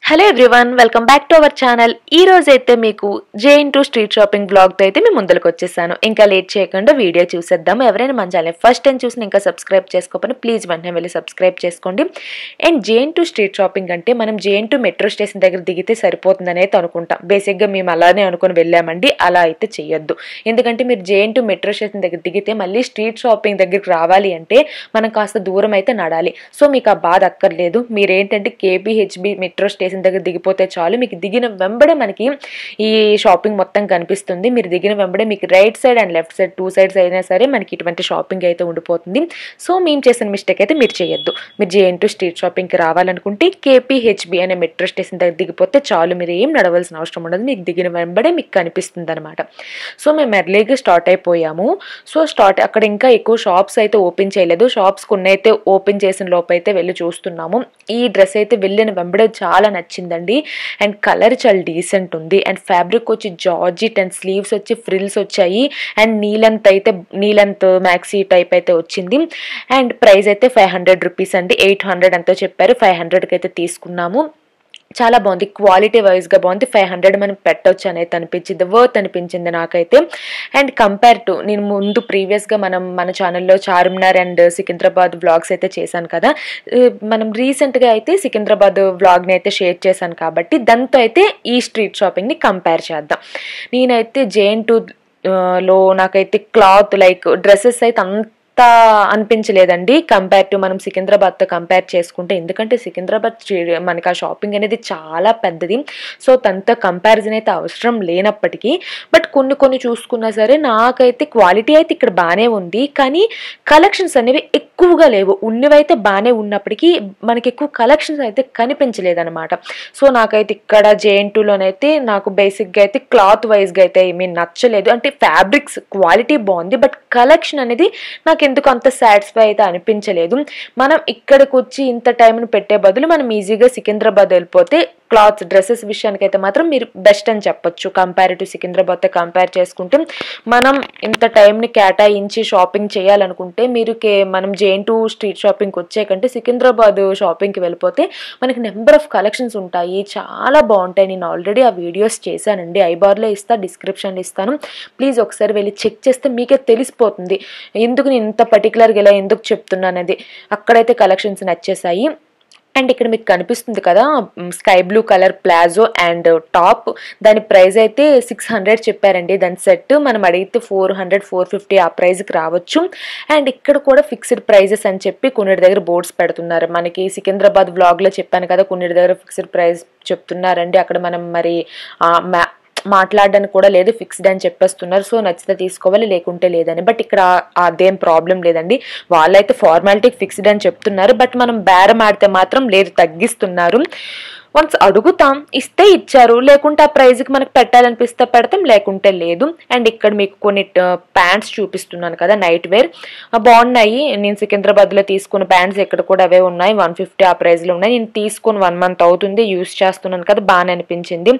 Hello everyone welcome back to our channel ఈ రోజు అయితే మీకు జేఎన్ టూ స్ట్రీట్ షాపింగ్ బ్లాగ్తో అయితే మేము ముందుకు వచ్చేసాను ఇంకా లేట్ చేయకుండా వీడియో చూసేద్దాం ఎవరైనా మన ఛానల్ ఫస్ట్ టైం చూసిన ఇంకా సబ్స్క్రైబ్ చేసుకోకపోతే ప్లీజ్ వెంటనే వెళ్ళి సబ్స్క్రైబ్ చేసుకోండి and JNTU street shopping అంటే మనం జేఎన్ టూ మెట్రో స్టేషన్ దగ్గర దిగితే సరిపోతుందని అయితే అనుకుంటాం బేసిక్గా మేము అలానే అనుకుని వెళ్ళామండి అలా అయితే చెయ్యొద్దు ఎందుకంటే మీరు జేఎన్ టూ మెట్రో స్టేషన్ దగ్గర దిగితే మళ్ళీ స్ట్రీట్ షాపింగ్ దగ్గరికి రావాలి అంటే మనం కాస్త దూరం అయితే నడాలి సో మీకు ఆ బాధ అక్కర్లేదు మీరేంటంటే కేపీహెచ్బి మెట్రో స్టేషన్ దగ్గర దిగిపోతే చాలు మీకు దిగిన వెంబడే మనకి ఈ షాపింగ్ మొత్తం కనిపిస్తుంది మీరు దిగిన వెంబడే మీకు right side and left side two sides అయినా సరే మనకి ఇటువంటి షాపింగ్ అయితే ఉండిపోతుంది సో మేము చేసిన మిస్టేక్ అయితే మీరు చేయొద్దు మీరు జేఎన్ టూ స్ట్రీట్ షాపింగ్కి రావాలనుకుంటే కేపీహెచ్బి అనే మెట్రో స్టేషన్ దగ్గర దిగిపోతే చాలు మీరు ఏం నడవలసిన అవసరం ఉండదు మీకు దిగిన వెంబడే మీకు కనిపిస్తుంది అనమాట సో మేము ఎర్లీగా స్టార్ట్ అయిపోయాము సో స్టార్ట్ అక్కడ ఇంకా ఎక్కువ షాప్స్ అయితే ఓపెన్ చేయలేదు షాప్స్ కొన్ని అయితే ఓపెన్ చేసిన లోపు అయితే వెళ్ళి చూస్తున్నాము ఈ డ్రెస్ అయితే వెళ్ళిన వెంబడే చాలా నచ్చిందండి అండ్ కలర్ చాలా డీసెంట్ ఉంది అండ్ ఫ్యాబ్రిక్ వచ్చి జార్జిట్ అండ్ స్లీవ్స్ వచ్చి ఫ్రిల్స్ వచ్చాయి అండ్ నీలంత్ అయితే నీలంత్ మ్యాక్సీ టైప్ అయితే వచ్చింది అండ్ ప్రైస్ అయితే ఫైవ్ హండ్రెడ్ రూపీస్ అండి ఎయిట్ హండ్రెడ్ అంతా చెప్పారు ఫైవ్ హండ్రెడ్కి అయితే తీసుకున్నాము చాలా బాగుంది క్వాలిటీ వైజ్గా బాగుంది ఫైవ్ హండ్రెడ్ మనం పెట్టవచ్చు అని అయితే అనిపించింది వర్త్ అనిపించింది నాకైతే అండ్ కంపేర్ టు నేను ముందు ప్రీవియస్గా మనం మన ఛానల్లో చార్మినార్ అండ్ సికింద్రాబాద్ వ్లాగ్స్ అయితే చేశాను కదా ఆ, మనం రీసెంట్గా అయితే సికింద్రాబాద్ వ్లాగ్ని అయితే షేర్ చేశాను కాబట్టి దాంతో అయితే ఈ స్ట్రీట్ షాపింగ్ని కంపేర్ చేద్దాం నేనైతే జేఎన్ టూ లో నాకైతే క్లాత్ లైక్ డ్రెస్సెస్ అయితే అంత అనిపించలేదండి కంపేర్ టు మనం సికింద్రాబాద్తో కంపేర్ చేసుకుంటే ఎందుకంటే సికింద్రాబాద్ స్ట్రీ- మనకి ఆ షాపింగ్ అనేది చాలా పెద్దది సో తనతో కంపారిజన్ అయితే అవసరం లేనప్పటికీ బట్ కొన్ని కొన్ని చూసుకున్నా సరే నాకైతే క్వాలిటీ అయితే ఇక్కడ బాగానే ఉంది కానీ కలెక్షన్స్ అనేవి ఎక్కువగా లేవు ఉన్నవైతే బాగానే ఉన్నప్పటికీ మనకి ఎక్కువ కలెక్షన్స్ అయితే కనిపించలేదన్నమాట సో నాకైతే ఇక్కడ జేఎన్ టూలోనైతే నాకు బేసిక్గా అయితే క్లాత్ వైజ్గా అయితే ఏమీ నచ్చలేదు అంటే ఫ్యాబ్రిక్స్ క్వాలిటీ బాగుంది బట్ కలెక్షన్ అనేది నాకు ఎందుకు అంత సాటిస్ఫై అయితే అనిపించలేదు మనం ఇక్కడికి వచ్చి ఇంత టైంను పెట్టే బదులు మనం ఈజీగా సికింద్రాబాద్ వెళ్ళిపోతే క్లాత్స్ డ్రెస్సెస్ విషయానికి అయితే మాత్రం మీరు బెస్ట్ అని చెప్పొచ్చు కంపేర్ టు సికింద్రాబాద్తో కంపేర్ చేసుకుంటే మనం ఇంత టైంని కేటాయించి షాపింగ్ చేయాలనుకుంటే మీరు కే మనం జేఎన్ టూ స్ట్రీట్ షాపింగ్కి వచ్చే కంటే సికింద్రాబాద్ షాపింగ్కి వెళ్ళిపోతే మనకి నెంబర్ ఆఫ్ కలెక్షన్స్ ఉంటాయి చాలా బాగుంటాయి నేను ఆల్రెడీ ఆ వీడియోస్ చేశానండి ఐబార్లో ఇస్తా డిస్క్రిప్షన్లో ఇస్తాను ప్లీజ్ ఒకసారి వెళ్ళి చెక్ చేస్తే మీకే తెలిసిపోతుంది ఎందుకు నేను ఇంత పర్టికులర్గా ఇలా ఎందుకు చెప్తున్నానది అక్కడైతే కలెక్షన్స్ నచ్చేసాయి అండ్ ఇక్కడ మీకు కనిపిస్తుంది కదా sky blue colour palazzo and top దాని ప్రైస్ అయితే సిక్స్ హండ్రెడ్ చెప్పారండి దాని సెట్ మనం అడిగితే ఫోర్ హండ్రెడ్ ఫోర్ ఫిఫ్టీ ఆ ప్రైస్కి రావచ్చు అండ్ ఇక్కడ కూడా ఫిక్స్డ్ ప్రైజెస్ అని చెప్పి కొన్నిటి దగ్గర బోర్డ్స్ పెడుతున్నారు మనకి సికింద్రాబాద్ వ్లాగ్లో చెప్పాను కదా కొన్నిటి దగ్గర ఫిక్స్డ్ ప్రైస్ చెప్తున్నారండి అక్కడ మనం మరి ఆ, మ్యా మాట్లాడడానికి కూడా లేదు ఫిక్స్డ్ అని చెప్పేస్తున్నారు సో నచ్చితే తీసుకోవాలి లేకుంటే లేదని బట్ ఇక్కడ అదేం ప్రాబ్లం లేదండి వాళ్ళైతే ఫార్మాలిటీకి ఫిక్స్డ్ అని చెప్తున్నారు బట్ మనం బేరం ఆడితే మాత్రం లేదు తగ్గిస్తున్నారు వన్స్ అడుగుతాం ఇస్తే ఇచ్చారు లేకుంటే ఆ ప్రైజ్కి మనకు పెట్టాలనిపిస్తే పెడతాం లేకుంటే లేదు అండ్ ఇక్కడ మీకు కొన్ని ప్యాంట్స్ చూపిస్తున్నాను కదా నైట్ వేర్ ఆ, బాగున్నాయి నేను సికింద్రాబాద్లో తీసుకున్న ప్యాంట్స్ ఇక్కడ కూడా అవే ఉన్నాయి వన్ ఫిఫ్టీ ఆ ప్రైస్లో ఉన్నాయి నేను తీసుకుని వన్ మంత్ అవుతుంది యూస్ చేస్తున్నాను కదా బాగానే అనిపించింది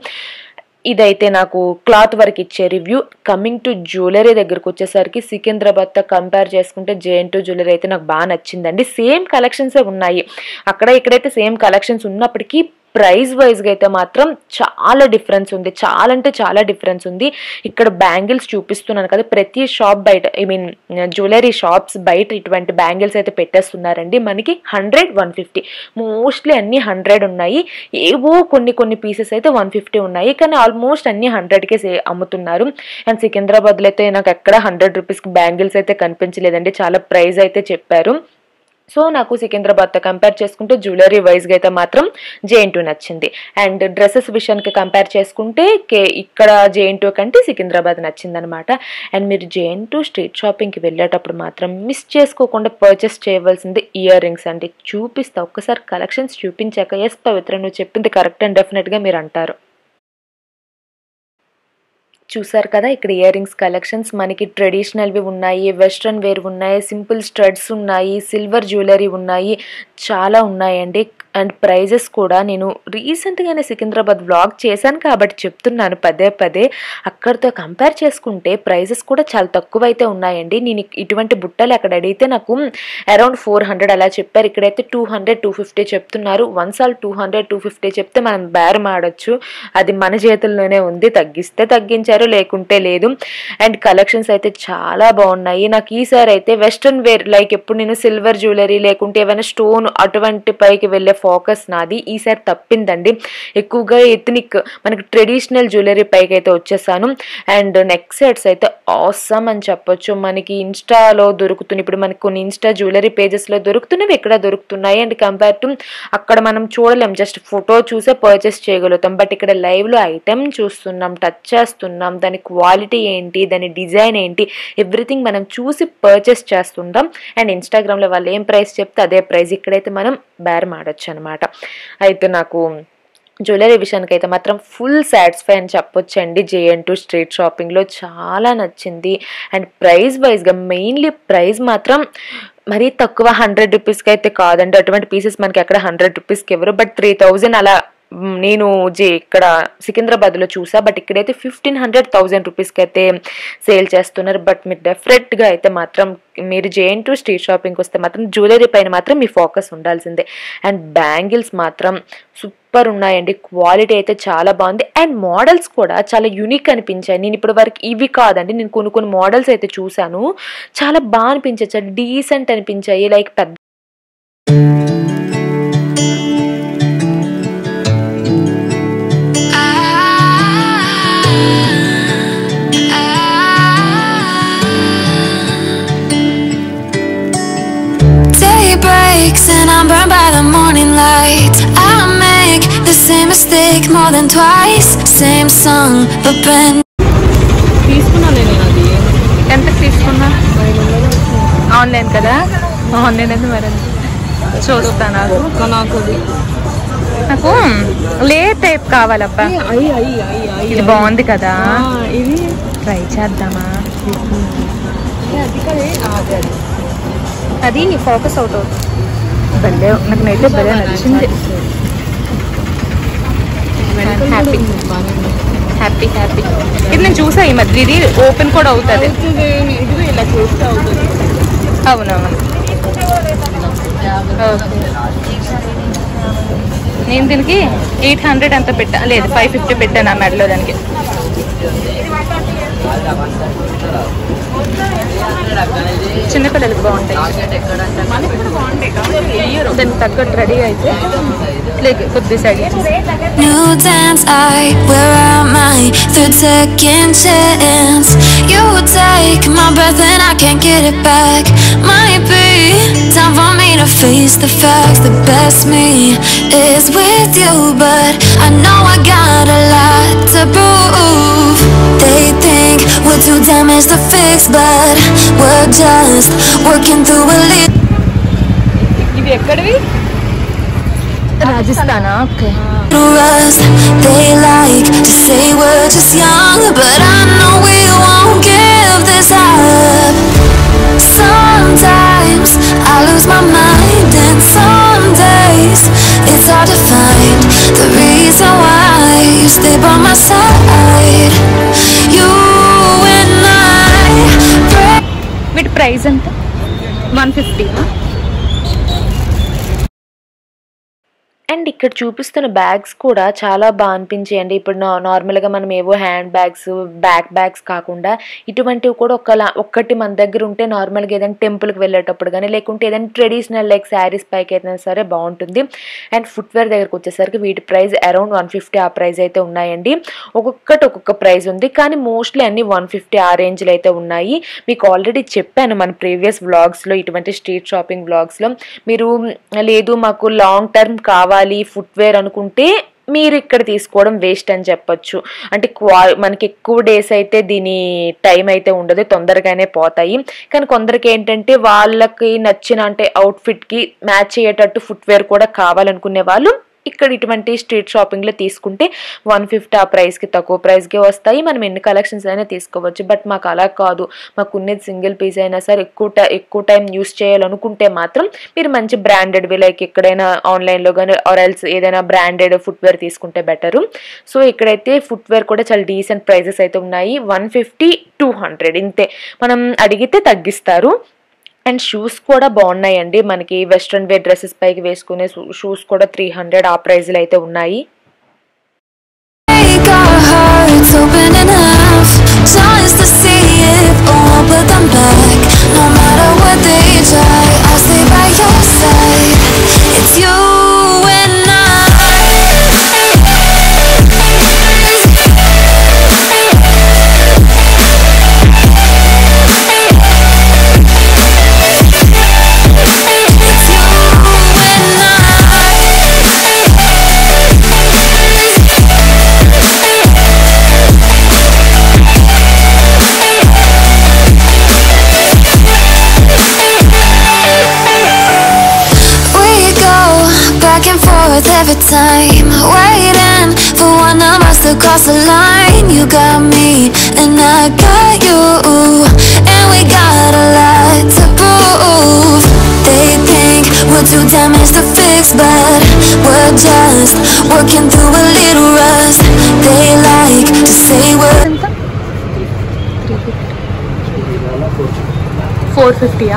ఇదైతే నాకు క్లాత్ వర్క్ ఇచ్చే రివ్యూ కమింగ్ టు జ్యువెలరీ దగ్గరకు వచ్చేసరికి సికింద్రాబాద్తో కంపేర్ చేసుకుంటే జేఎన్ టూ జ్యువెలరీ అయితే నాకు బాగా నచ్చిందండి సేమ్ కలెక్షన్సే ఉన్నాయి అక్కడ ఇక్కడైతే సేమ్ కలెక్షన్స్ ఉన్నప్పటికీ ప్రైస్ వైజ్గా అయితే మాత్రం చాలా డిఫరెన్స్ ఉంది చాలా అంటే చాలా డిఫరెన్స్ ఉంది ఇక్కడ బ్యాంగిల్స్ చూపిస్తున్నాను కదా ప్రతి షాప్ బయట ఐ మీన్ జ్యువెలరీ షాప్స్ బయట ఇటువంటి బ్యాంగిల్స్ అయితే పెట్టేస్తున్నారండి మనకి హండ్రెడ్ వన్ ఫిఫ్టీ మోస్ట్లీ అన్ని హండ్రెడ్ ఉన్నాయి ఏవో కొన్ని కొన్ని పీసెస్ అయితే వన్ ఫిఫ్టీ ఉన్నాయి కానీ ఆల్మోస్ట్ అన్ని హండ్రెడ్కే అమ్ముతున్నారు అండ్ సికింద్రాబాద్లో అయితే నాకు ఎక్కడ హండ్రెడ్ రూపీస్కి బ్యాంగిల్స్ అయితే కనిపించలేదండి చాలా ప్రైస్ అయితే చెప్పారు సో నాకు సికింద్రాబాద్తో కంపేర్ చేసుకుంటే జ్యువెలరీ వైజ్గా అయితే మాత్రం జేఎన్ టూ నచ్చింది అండ్ డ్రెస్సెస్ విషయానికి కంపేర్ చేసుకుంటే కే ఇక్కడ జేఎన్ టూ కంటే సికింద్రాబాద్ నచ్చిందనమాట అండ్ మీరు జేఎన్ టూ స్ట్రీట్ షాపింగ్కి వెళ్ళేటప్పుడు మాత్రం మిస్ చేసుకోకుండా పర్చేస్ చేయవలసింది ఇయర్ రింగ్స్ అండి చూపిస్తా ఒక్కసారి కలెక్షన్స్ చూపించాక ఎస్ పవిత్ర నువ్వు చెప్పింది కరెక్ట్ అండ్ డెఫినెట్గా మీరు అంటారు చూసారు కదా ఇక్కడ ఇయర్ రింగ్స్ కలెక్షన్స్ మనకి ట్రెడిషనల్వి ఉన్నాయి వెస్ట్రన్ వేర్ ఉన్నాయి సింపుల్ స్టడ్స్ ఉన్నాయి సిల్వర్ జ్యువెలరీ ఉన్నాయి చాలా ఉన్నాయండి అండ్ ప్రైజెస్ కూడా నేను రీసెంట్గానే సికింద్రాబాద్ వ్లాగ్ చేశాను కాబట్టి చెప్తున్నాను పదే పదే అక్కడితో కంపేర్ చేసుకుంటే ప్రైజెస్ కూడా చాలా తక్కువ అయితే ఉన్నాయండి నేను ఇటువంటి బుట్టలు అక్కడ అడిగితే నాకు అరౌండ్ ఫోర్ హండ్రెడ్ అలా చెప్పారు ఇక్కడైతే టూ హండ్రెడ్ టూ ఫిఫ్టీ చెప్తున్నారు once all two hundred two fifty చెప్తే మనం బేరం ఆడొచ్చు అది మన చేతుల్లోనే ఉంది తగ్గిస్తే తగ్గించారు లేకుంటే లేదు అండ్ కలెక్షన్స్ అయితే చాలా బాగున్నాయి నాకు ఈసారి అయితే వెస్ట్రన్ వేర్ లైక్ ఎప్పుడు నేను సిల్వర్ జ్యువెలరీ లేకుంటే ఏమైనా స్టోన్ అటువంటి పైకి వెళ్ళే ఫోకస్ నాది ఈసారి తప్పిందండి ఎక్కువగా ఎథనిక్ మనకి ట్రెడిషనల్ జ్యువెలరీ పైకి అయితే వచ్చేసాను అండ్ నెక్ సెట్స్ అయితే ఆసమ్ అని చెప్పొచ్చు మనకి ఇన్స్టాలో దొరుకుతున్నాయి ఇప్పుడు మనకి కొన్ని ఇన్స్టా జ్యువెలరీ పేజెస్లో దొరుకుతున్నవి ఇక్కడ దొరుకుతున్నాయి అండ్ కంపేర్ టు అక్కడ మనం చూడలేం జస్ట్ ఫోటో చూసే పర్చేస్ చేయగలుగుతాం బట్ ఇక్కడ లైవ్లో ఐటెం చూస్తున్నాం టచ్ చేస్తున్నాం దాని క్వాలిటీ ఏంటి దాని డిజైన్ ఏంటి ఎవ్రీథింగ్ మనం చూసి పర్చేస్ చేస్తుంటాం అండ్ ఇన్స్టాగ్రామ్లో వాళ్ళు ఏం ప్రైస్ చెప్తే అదే ప్రైస్ ఇక్కడైతే మనం బేరం ఆడొచ్చు అనమాట అయితే నాకు జ్యువెలరీ విషయానికి అయితే మాత్రం ఫుల్ సాటిస్ఫై అని చెప్పొచ్చండి జేఎన్ టూ స్ట్రీట్ షాపింగ్లో చాలా నచ్చింది అండ్ ప్రైస్ వైజ్గా మెయిన్లీ ప్రైస్ మాత్రం మరీ తక్కువ హండ్రెడ్ రూపీస్కి అయితే కాదండి అటువంటి పీసెస్ మనకి ఎక్కడ హండ్రెడ్ రూపీస్కి ఎవరు బట్ త్రీ థౌజండ్ అలా మ్, నేను జే ఇక్కడ సికింద్రాబాద్లో చూసా బట్ ఇక్కడైతే ఫిఫ్టీన్ హండ్రెడ్ థౌజండ్ రూపీస్కి అయితే సేల్ చేస్తున్నారు బట్ మీరు డెఫినెట్గా అయితే మాత్రం మీరు జేఎన్ టూ స్ట్రీట్ షాపింగ్కి వస్తే మాత్రం జ్యువెలరీ పైన మాత్రం మీ ఫోకస్ ఉండాల్సిందే అండ్ బ్యాంగిల్స్ మాత్రం సూపర్ ఉన్నాయండి క్వాలిటీ అయితే చాలా బాగుంది అండ్ మోడల్స్ కూడా చాలా యూనిక్ అనిపించాయి నేను ఇప్పటి వరకు ఇవి కాదండి నేను కొన్ని కొన్ని మోడల్స్ అయితే చూశాను చాలా బాగా అనిపించాయి చాలా డీసెంట్ అనిపించాయి లైక్ పెద్ద Day breaks and I'm burned by the morning light. I make the same mistake more than twice. Same song, but been తీసుకున్నాను నేను అది ఎంత తీసుకున్నా ఆన్లైన్ కదా ఆన్లైన్ అయితే మరి చూస్తాను నాకు నాకు అది నాకు లే టైప్ కావాలబ్బా అయ్యి అయ్యి అయ్యి అయ్యి ఇది బాగుంది కదా ఇది ట్రై చేద్దామా అది కదే అదే అది అది ఫోకస్ అవుట్ అవుతుంది భలే నాకు నైతే భలే నచ్చింది హ్యాపీ హ్యాపీ హ్యాపీ ఇది నేను చూసా ఈ మధ్య ఇది ఓపెన్ కూడా అవుతుంది అవుతుంది ఇది ఇలా చూస్తే అవుతుంది అవునవును ఓకే నేను దీనికి ఎయిట్ హండ్రెడ్ అంత పెట్టా లేదు ఫైవ్ ఫిఫ్టీ పెట్టాను ఆ మెడలో దానికి చిన్నపిల్లలకి బాగుంటాయి దానికి తగ్గట్టు రెడీ అయితే లేక కొద్ది side new dance. I where am I? Third second chance. You take my breath and I can't get it back. Might be time for me to face the facts. The best me is with you, but I know I got a lot to prove. They think we're too damaged to fix, but we're just working through a little. ఇవి ఎక్కడివి రాజస్థానా okay us. They like to say we're just young, but I know we won't give this up. Sometimes I lose my mind, and some days it's hard to find the reason why you stay by my side. You and I. Pray- వీటి price ఎంత one fifty and ఇక్కడ చూపిస్తున్న bags కూడా చాలా బాగా అనిపించాయండి ఇప్పుడు నా నార్మల్గా మనం ఏవో హ్యాండ్ బ్యాగ్స్ బ్యాక్ బ్యాగ్స్ కాకుండా ఇటువంటివి కూడా ఒకలా ఒక్కటి మన దగ్గర ఉంటే నార్మల్గా ఏదైనా టెంపుల్కి వెళ్ళేటప్పుడు కానీ లేకుంటే ఏదైనా ట్రెడిషనల్ లైక్ శారీస్ పైకి అయితే సరే బాగుంటుంది అండ్ ఫుట్వేర్ దగ్గరకు వచ్చేసరికి వీటి ప్రైస్ అరౌండ్ వన్ ఫిఫ్టీ ఆ ప్రైస్ అయితే ఉన్నాయండి ఒక్కొక్కటి ఒక్కొక్క ప్రైస్ ఉంది కానీ మోస్ట్లీ అన్ని వన్ ఫిఫ్టీ ఆ రేంజ్లో అయితే ఉన్నాయి మీకు ఆల్రెడీ చెప్పాను మన ప్రీవియస్ వ్లాగ్స్లో ఇటువంటి స్ట్రీట్ షాపింగ్ వ్లాగ్స్లో మీరు లేదు మాకు లాంగ్ టర్మ్ కావాలి ఫుట్వేర్ అనుకుంటే మీరు ఇక్కడ తీసుకోవడం వేస్ట్ అని చెప్పొచ్చు అంటే క్వా మనకి ఎక్కువ డేస్ అయితే దీని టైం అయితే ఉండదు తొందరగానే పోతాయి కానీ కొందరికి ఏంటంటే వాళ్ళకి నచ్చిన అంటే అవుట్ఫిట్కి మ్యాచ్ అయ్యేటట్టు ఫుట్వేర్ కూడా కావాలనుకునే వాళ్ళు ఇక్కడ ఇటువంటి స్ట్రీట్ షాపింగ్లో తీసుకుంటే వన్ ఫిఫ్టీ ఆ ప్రైస్కి తక్కువ ప్రైస్కి వస్తాయి మనం ఎన్ని కలెక్షన్స్ అయినా తీసుకోవచ్చు బట్ మాకు అలా కాదు మాకు ఉన్నది సింగిల్ పీస్ అయినా సరే ఎక్కువ టై ఎక్కువ టైం యూస్ చేయాలనుకుంటే మాత్రం మీరు మంచి బ్రాండెడ్వి లైక్ ఎక్కడైనా ఆన్లైన్లో కానీ ఆర్ ఎల్స్ ఏదైనా బ్రాండెడ్ ఫుట్వేర్ తీసుకుంటే బెటరు సో ఇక్కడైతే ఫుట్వేర్ కూడా చాలా డీసెంట్ ప్రైజెస్ అయితే ఉన్నాయి వన్ ఫిఫ్టీ టూ హండ్రెడ్ ఇంతే మనం అడిగితే తగ్గిస్తారు అండ్ షూస్ కూడా బాగున్నాయండి మనకి వెస్ట్రన్ వేర్ డ్రెస్సెస్ పైకి వేసుకునే షూస్ కూడా త్రీ హండ్రెడ్ ఆ ప్రైజ్లో అయితే ఉన్నాయి Break our hearts open enough Just to see if won't put them back No matter what they try I'll stay by your side It's you and I It's you and I We go back and forth every time Waiting for one of us to cross the line You got me and I got you And we got a lot to prove They think we're too damaged to fix But we're just working through a little rust They like to say we're four ఫిఫ్టీయా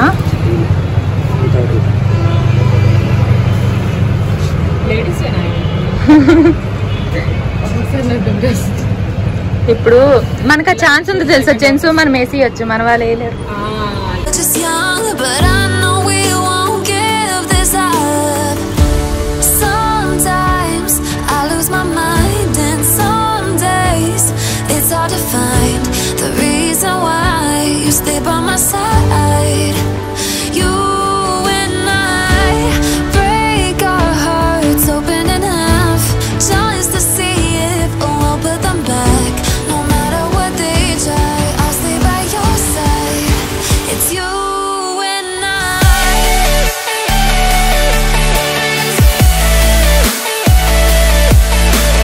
ఇప్పుడు మనకు ఆ chance ఉంది తెలుసా gents మనం వేసి వచ్చు మన వాళ్ళు వేయలేరు just young, but I know we won't give this up. Sometimes I lose my mind, and some days it's hard to find the reason why you stay by my side. You and I break our hearts open enough just to see if we'll put them back. No matter what they try, I'll stay by your side. It's you and I.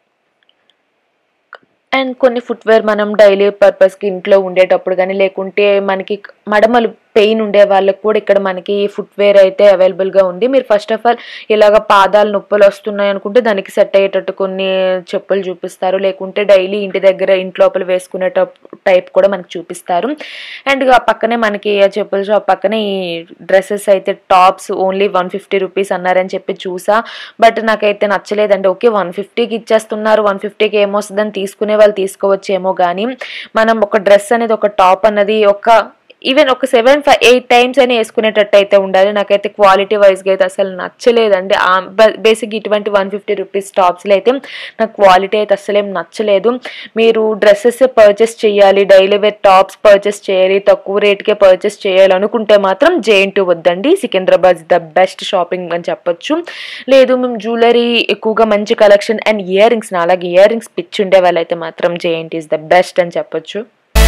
And కొన్ని footwear మనం daily పర్పస్కి ఇంట్లో ఉండేటప్పుడు కానీ లేకుంటే మనకి మడమలు pain ఉండే వాళ్ళకి కూడా ఇక్కడ మనకి ఫుట్వేర్ అయితే అవైలబుల్గా ఉంది మీరు ఫస్ట్ ఆఫ్ ఆల్ ఇలాగ పాదాలు నొప్పులు వస్తున్నాయి అనుకుంటే దానికి సెట్ అయ్యేటట్టు కొన్ని చెప్పులు చూపిస్తారు లేకుంటే డైలీ ఇంటి దగ్గర ఇంట్లోపల వేసుకునే టైప్ కూడా మనకి చూపిస్తారు అండ్ ఆ పక్కనే మనకి ఆ చెప్పుల షాప్ పక్కనే ఈ డ్రెస్సెస్ అయితే tops only one fifty rupees అన్నారని చెప్పి చూసా బట్ నాకైతే నచ్చలేదండి ఓకే వన్ ఫిఫ్టీకి ఇచ్చేస్తున్నారు వన్ ఫిఫ్టీకి ఏమొస్తుందని తీసుకునే వాళ్ళు తీసుకోవచ్చేమో కానీ మనం ఒక డ్రెస్ అనేది ఒక టాప్ అన్నది ఒక ఈవెన్ ఒక సెవెన్ ఫైవ్ ఎయిట్ టైమ్స్ అయినా వేసుకునేటట్టు అయితే ఉండాలి నాకైతే క్వాలిటీ వైజ్గా అయితే అసలు నచ్చలేదండి బేసిక్ ఇటువంటి వన్ ఫిఫ్టీ రూపీస్ టాప్స్లో అయితే నాకు క్వాలిటీ అయితే అసలేం నచ్చలేదు మీరు డ్రెస్సెస్ పర్చేస్ చేయాలి డైలీ వేర్ టాప్స్ పర్చేస్ చేయాలి తక్కువ రేట్కే పర్చేస్ చేయాలి అనుకుంటే మాత్రం జేఎన్ టూ వద్దండి సికింద్రాబాద్ ద బెస్ట్ షాపింగ్ అని చెప్పొచ్చు లేదు మేము జ్యువెలరీ ఎక్కువగా మంచి కలెక్షన్ అండ్ ఇయర్ రింగ్స్ అలాగే ఇయర్ రింగ్స్ పిచ్చి ఉండే వాళ్ళైతే మాత్రం జేఎన్టీ ఇస్ ద బెస్ట్ అని చెప్పొచ్చు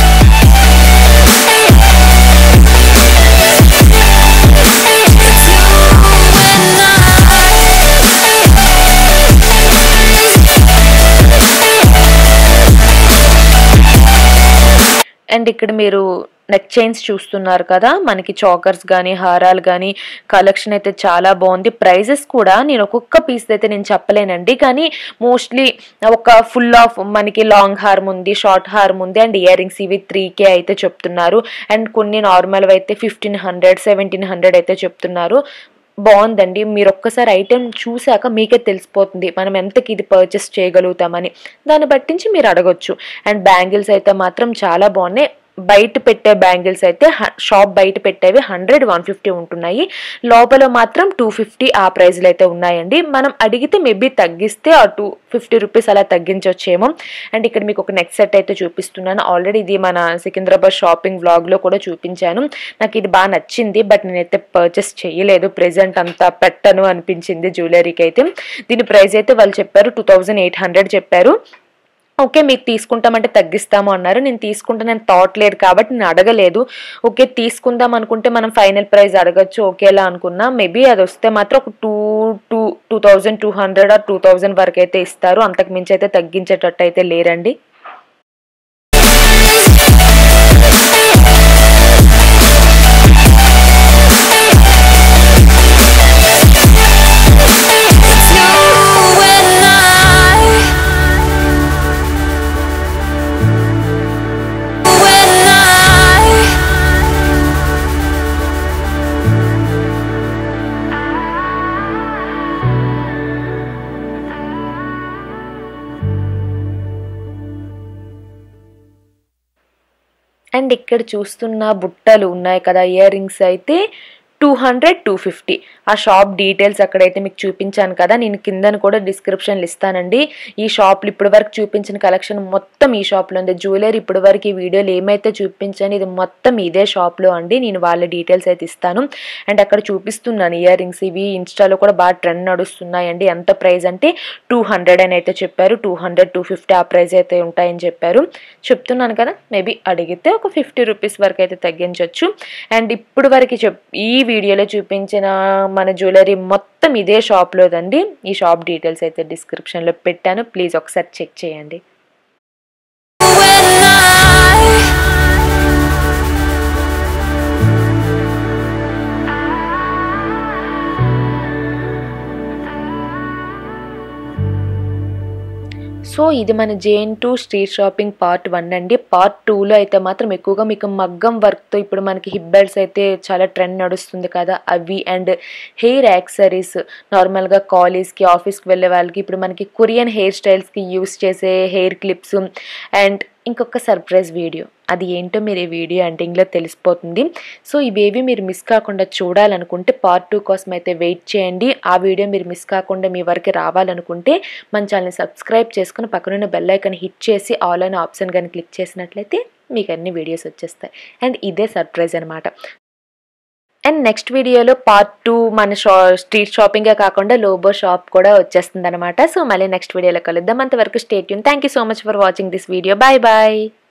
అండ్ ఇక్కడ మీరు నెక్ చైన్స్ చూస్తున్నారు కదా మనకి చాకర్స్ కానీ హారాలు కానీ కలెక్షన్ అయితే చాలా బాగుంది ప్రైజెస్ కూడా నేను ఒక్కొక్క పీస్ అయితే నేను చెప్పలేనండి కానీ మోస్ట్లీ ఒక ఫుల్ ఆఫ్ మనకి లాంగ్ హార్మ్ ఉంది షార్ట్ హార్మ్ ఉంది అండ్ ఇయర్ రింగ్స్ ఇవి త్రీ కే అయితే చెప్తున్నారు అండ్ కొన్ని నార్మల్ అయితే ఫిఫ్టీన్ హండ్రెడ్ సెవెంటీన్ హండ్రెడ్ అయితే చెప్తున్నారు బాగుందండి మీరు ఒక్కసారి ఐటెం చూశాక మీకే తెలిసిపోతుంది మనం ఎంతకి ఇది పర్చేస్ చేయగలుగుతామని దాన్ని బట్టించి మీరు అడగొచ్చు అండ్ బ్యాంగిల్స్ అయితే మాత్రం చాలా బాగున్నాయి బయట పెట్టే బ్యాంగిల్స్ అయితే హ- షాప్ బయట పెట్టేవి హండ్రెడ్ వన్ ఫిఫ్టీ ఉంటున్నాయి లోపల మాత్రం టూ ఫిఫ్టీ ఆ ప్రైజ్లు అయితే ఉన్నాయండి మనం అడిగితే మేబీ తగ్గిస్తే ఆ టూ ఫిఫ్టీ రూపీస్ అలా తగ్గించవచ్చేమో అండ్ ఇక్కడ మీకు ఒక నెక్ సెట్ అయితే చూపిస్తున్నాను ఆల్రెడీ ఇది మన సికింద్రాబాద్ షాపింగ్ వ్లాగ్లో కూడా చూపించాను నాకు ఇది బాగా నచ్చింది బట్ నేనైతే పర్చేస్ చేయలేదు ప్రెసెంట్ అంతా పెట్టను అనిపించింది జ్యువెలరీకి అయితే దీని ప్రైస్ అయితే వాళ్ళు చెప్పారు టూ థౌజండ్ ఎయిట్ హండ్రెడ్ చెప్పారు ఓకే మీకు తీసుకుంటామంటే తగ్గిస్తాము అన్నారు నేను తీసుకుంటే నేను థాట్ లేదు కాబట్టి నేను అడగలేదు ఓకే తీసుకుందాం అనుకుంటే మనం ఫైనల్ ప్రైస్ అడగచ్చు ఓకేలా అనుకున్నా మేబీ అది వస్తే మాత్రం ఒక two two two thousand two hundred or two thousand వరకు అయితే ఇస్తారు అంతకు మించి అయితే తగ్గించేటట్టు అయితే లేరండి It's you and I. You and I. And ఇక్కడ చూస్తున్న బుట్టలు ఉన్నాయి కదా ఇయర్ రింగ్స్ అయితే టూ హండ్రెడ్ టూ ఫిఫ్టీ ఆ షాప్ డీటెయిల్స్ అక్కడైతే మీకు చూపించాను కదా నేను కిందను కూడా డిస్క్రిప్షన్లు ఇస్తానండి ఈ షాప్లో ఇప్పటి వరకు చూపించిన కలెక్షన్ మొత్తం ఈ షాప్లో ఉంది జ్యువెలరీ ఇప్పటి వరకు ఈ వీడియోలో ఏమైతే చూపించాను ఇది మొత్తం ఇదే షాప్లో అండి నేను వాళ్ళ డీటెయిల్స్ అయితే ఇస్తాను అండ్ అక్కడ చూపిస్తున్నాను ఇయర్ రింగ్స్ ఇవి ఇన్స్టాలో కూడా బాగా ట్రెండ్ నడుస్తున్నాయండి ఎంత ప్రైస్ అంటే టూ హండ్రెడ్ అని అయితే చెప్పారు టూ హండ్రెడ్ టూ ఫిఫ్టీ ఆ ప్రైస్ అయితే ఉంటాయని చెప్పారు చెప్తున్నాను కదా మేబీ అడిగితే ఒక ఫిఫ్టీ రూపీస్ వరకు అయితే తగ్గించవచ్చు అండ్ ఇప్పుడు వరకు చెప్ ఈ వీడియోలో చూపించిన మన జ్యువెలరీ మొత్తం ఇదే షాప్లోదండి ఈ షాప్ డీటెయిల్స్ అయితే డిస్క్రిప్షన్లో పెట్టాను ప్లీజ్ ఒకసారి చెక్ చేయండి You and I. సో ఇది మన JNTU street shopping part one అండి పార్ట్ టూలో అయితే మాత్రం ఎక్కువగా మీకు మగ్గం వర్క్తో ఇప్పుడు మనకి హిప్ బెల్ట్స్ అయితే చాలా ట్రెండ్ నడుస్తుంది కదా అవి అండ్ హెయిర్ యాక్సరీస్ నార్మల్గా కాలేజ్కి ఆఫీస్కి వెళ్ళే వాళ్ళకి ఇప్పుడు మనకి కొరియన్ హెయిర్ స్టైల్స్కి యూస్ చేసే హెయిర్ క్లిప్స్ అండ్ ఇంకొక సర్ప్రైజ్ వీడియో అది ఏంటో మీరు ఈ వీడియో ఎండింగ్లో తెలిసిపోతుంది సో ఇవేవి మీరు మిస్ కాకుండా చూడాలనుకుంటే పార్ట్ టూ కోసం అయితే వెయిట్ చేయండి ఆ వీడియో మీరు మిస్ కాకుండా మీ వరకు రావాలనుకుంటే మన ఛానల్ని సబ్స్క్రైబ్ చేసుకుని పక్కనున్న బెల్ ఐకాన్ హిట్ చేసి ఆల్ అనే ఆప్షన్ కానీ క్లిక్ చేసినట్లయితే మీకు అన్ని వీడియోస్ వచ్చేస్తాయి అండ్ ఇదే సర్ప్రైజ్ అనమాట అండ్ నెక్స్ట్ వీడియోలో పార్ట్ టూ మన షా స్ట్రీట్ షాపింగే కాకుండా లోబో షాప్ కూడా వచ్చేస్తుంది అనమాట సో మళ్ళీ నెక్స్ట్ వీడియోలో కలుద్దాం అంతవరకు స్టేట్ యూన్ thank you so much for watching this video bye bye